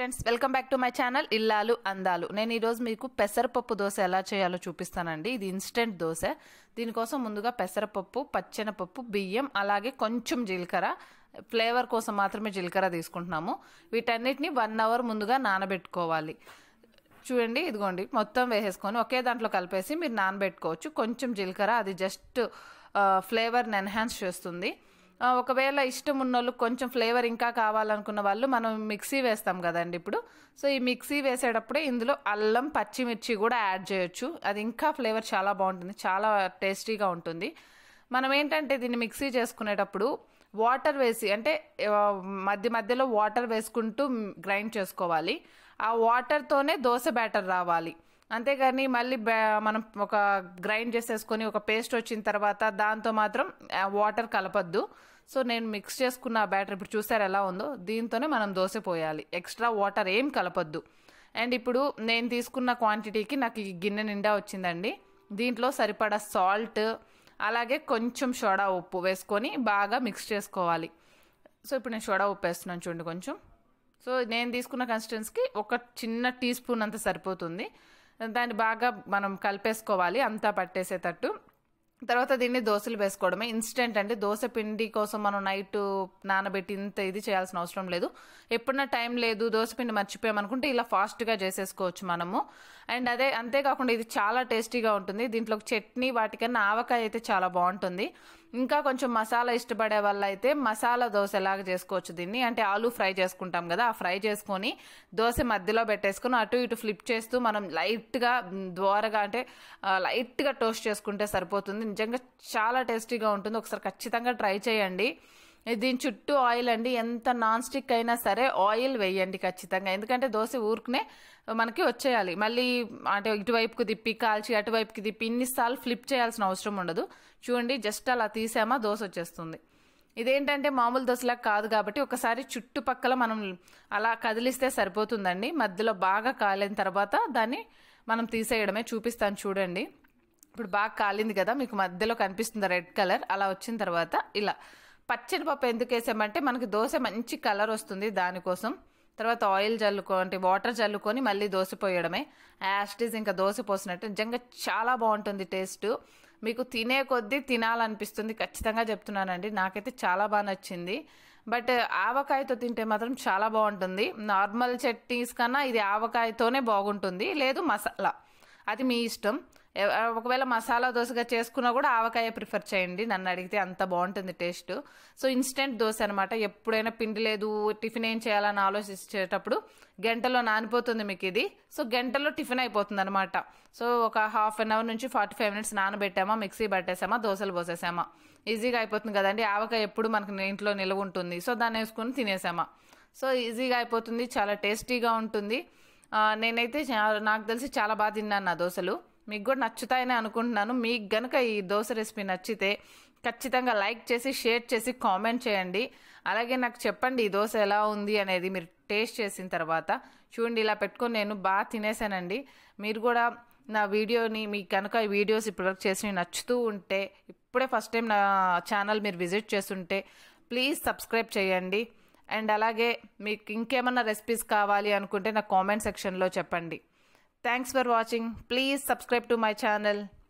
friends welcome back to my channel ఇల్లాలు అందాలు నేను ఈరోజు మీకు పెసరపప్పు దోశ ఎలా చేయాలో చూపిస్తానండి ఇది ఇన్స్టెంట్ దోశ దీనికోసం ముందుగా పెసరపప్పు పచ్చెనపప్పు బియ్యం అలాగే కొంచెం జీలకర్ర ఫ్లేవర్ కోసం మాత్రమే జీలకర్ర తీసుకుంటున్నాము వీటన్నిటిని వన్ అవర్ ముందుగా నానబెట్టుకోవాలి చూడండి ఇదిగోండి మొత్తం వేసేసుకొని ఒకే దాంట్లో కలిపేసి మీరు నానబెట్టుకోవచ్చు కొంచెం జీలకర్ర అది జస్ట్ ఫ్లేవర్ని ఎన్హాన్స్ చేస్తుంది ఆ, ఒకవేళ ఇష్టం ఉన్నోళ్ళు కొంచెం ఫ్లేవర్ ఇంకా కావాలనుకున్న వాళ్ళు మనం మిక్సీ వేస్తాం కదండి ఇప్పుడు సో ఈ మిక్సీ వేసేటప్పుడే ఇందులో అల్లం పచ్చిమిర్చి కూడా యాడ్ చేయొచ్చు అది ఇంకా ఫ్లేవర్ చాలా బాగుంటుంది చాలా టేస్టీగా ఉంటుంది మనం ఏంటంటే దీన్ని మిక్సీ చేసుకునేటప్పుడు వాటర్ వేసి అంటే ఆ, మధ్య మధ్యలో వాటర్ వేసుకుంటూ గ్రైండ్ చేసుకోవాలి ఆ వాటర్తోనే దోశ బ్యాటర్ రావాలి అంతేగాని మళ్ళీ బ్యా- మనం ఒక గ్రైండ్ చేసేసుకొని ఒక పేస్ట్ వచ్చిన తర్వాత దాంతో మాత్రం ఆ, వాటర్ కలపద్దు సో నేను మిక్స్ చేసుకున్న బ్యాటర్ ఇప్పుడు చూసారు ఎలా ఉందో దీంతోనే మనం దోశ పోయాలి ఎక్స్ట్రా వాటర్ ఏం కలపద్దు అండ్ ఇప్పుడు నేను తీసుకున్న క్వాంటిటీకి నాకు ఈ గిన్నె నిండా వచ్చిందండి దీంట్లో సరిపడా సాల్ట్ అలాగే కొంచెం సోడా ఉప్పు వేసుకొని బాగా మిక్స్ చేసుకోవాలి సో ఇప్పుడు నేను సోడా ఉప్పు వేస్తున్నాను చూడండి కొంచెం సో నేను తీసుకున్న కన్సిస్టెన్స్కి ఒక చిన్న టీ స్పూన్ అంత సరిపోతుంది దాన్ని బాగా మనం కలిపేసుకోవాలి అంతా పట్టేసేటట్టు తర్వాత దీన్ని దోశలు వేసుకోవడమే ఇన్స్టెంట్ అంటే దోశ పిండి కోసం మనం నైట్ నానబెట్టి ఇంత ఇది చేయాల్సిన అవసరం లేదు ఎప్పుడన్నా టైం లేదు దోశ పిండి మర్చిపోయామనుకుంటే ఇలా ఫాస్ట్గా చేసేసుకోవచ్చు మనము అండ్ అదే అంతేకాకుండా ఇది చాలా టేస్టీగా ఉంటుంది దీంట్లో చట్నీ వాటికన్నా ఆవకాయ అయితే చాలా బాగుంటుంది ఇంకా కొంచెం మసాలా ఇష్టపడే వాళ్ళ అయితే మసాలా దోశ లాగా చేసుకోవచ్చు దీన్ని అంటే ఆలు ఫ్రై చేసుకుంటాం కదా ఆ ఫ్రై చేసుకొని దోశ మధ్యలో పెట్టేసుకొని అటు ఇటు ఫ్లిప్ చేస్తూ మనం లైట్గా ద్వారగా అంటే ఆ, లైట్గా టోస్ట్ చేసుకుంటే సరిపోతుంది నిజంగా చాలా టేస్టీగా ఉంటుంది ఒకసారి ఖచ్చితంగా ట్రై చేయండి దీని చుట్టూ ఆయిల్ అండి ఎంత నాన్ స్టిక్ అయినా సరే ఆయిల్ వేయండి ఖచ్చితంగా ఎందుకంటే దోశ ఊరుకునే మనకి వచ్చేయాలి మళ్ళీ అంటే ఇటువైపుకి తిప్పి కాల్చి అటువైపుకి తిప్పి ఇన్నిసార్లు ఫ్లిప్ చేయాల్సిన అవసరం ఉండదు చూడండి జస్ట్ అలా తీసామా దోశ వచ్చేస్తుంది ఇదేంటంటే మామూలు దోశలా కాదు కాబట్టి ఒకసారి చుట్టుపక్కల మనం అలా కదిలిస్తే సరిపోతుందండి మధ్యలో బాగా కాలిన తర్వాత దాన్ని మనం తీసేయడమే చూపిస్తాను చూడండి ఇప్పుడు బాగా కాలింది కదా మీకు మధ్యలో కనిపిస్తుంది రెడ్ కలర్ అలా వచ్చిన తర్వాత ఇలా పచ్చడి పప్పు ఎందుకు వేసామంటే మనకి దోశ మంచి కలర్ వస్తుంది దానికోసం తర్వాత ఆయిల్ జల్లుకో అంటే వాటర్ జల్లుకొని మళ్ళీ దోశ పోయడమే యాస్టీస్ ఇంకా దోశ పోసినట్టు నిజంగా చాలా బాగుంటుంది టేస్ట్ మీకు తినే కొద్దీ తినాలనిపిస్తుంది ఖచ్చితంగా చెప్తున్నానండి నాకైతే చాలా బాగా నచ్చింది బట్ ఆవకాయతో తింటే మాత్రం చాలా బాగుంటుంది నార్మల్ చట్నీస్ కన్నా ఇది ఆవకాయతోనే బాగుంటుంది లేదు మసాలా అది మీ ఇష్టం ఎవ- ఒకవేళ మసాలా దోశగా చేసుకున్నా కూడా ఆవకాయ ప్రిఫర్ చేయండి నన్ను అడిగితే అంత బాగుంటుంది టేస్ట్ సో ఇన్స్టెంట్ దోశ అనమాట ఎప్పుడైనా పిండి లేదు టిఫిన్ ఏం చేయాలని ఆలోచించేటప్పుడు గంటలో నానిపోతుంది మీకు ఇది సో గంటలో టిఫిన్ అయిపోతుంది అనమాట సో ఒక హాఫ్ అన్ అవర్ నుంచి ఫార్టీ ఫైవ్ మినిట్స్ నానబెట్టామా మిక్సీ పట్టేసామా దోశలు పోసేసామా ఈజీగా అయిపోతుంది కదండి ఆవకాయ ఎప్పుడు మనకు ఇంట్లో నిల్వ ఉంటుంది సో దాన్ని వేసుకొని తినేసామా సో ఈజీగా అయిపోతుంది చాలా టేస్టీగా ఉంటుంది ఆ, నేనైతే చా- నాకు తెలిసి చాలా బాగా తిన్నాను నా దోశలు మీకు కూడా నచ్చుతాయని అనుకుంటున్నాను మీకు గనుక ఈ దోశ రెసిపీ నచ్చితే ఖచ్చితంగా లైక్ చేసి షేర్ చేసి కామెంట్ చేయండి అలాగే నాకు చెప్పండి ఈ దోశ ఎలా ఉంది అనేది మీరు టేస్ట్ చేసిన తర్వాత చూడండి ఇలా పెట్టుకొని నేను బాగా తినేసానండి మీరు కూడా నా వీడియోని మీకు కనుక ఈ వీడియోస్ ఇప్పటివరకు చేసి నచ్చుతూ ఉంటే ఇప్పుడే ఫస్ట్ టైం నా ఛానల్ మీరు విజిట్ చేస్తుంటే ప్లీజ్ సబ్స్క్రైబ్ చేయండి అండ్ అలాగే మీకు ఇంకేమన్నా రెసిపీస్ కావాలి అనుకుంటే నా కామెంట్ సెక్షన్లో చెప్పండి thanks for watching please subscribe to my channel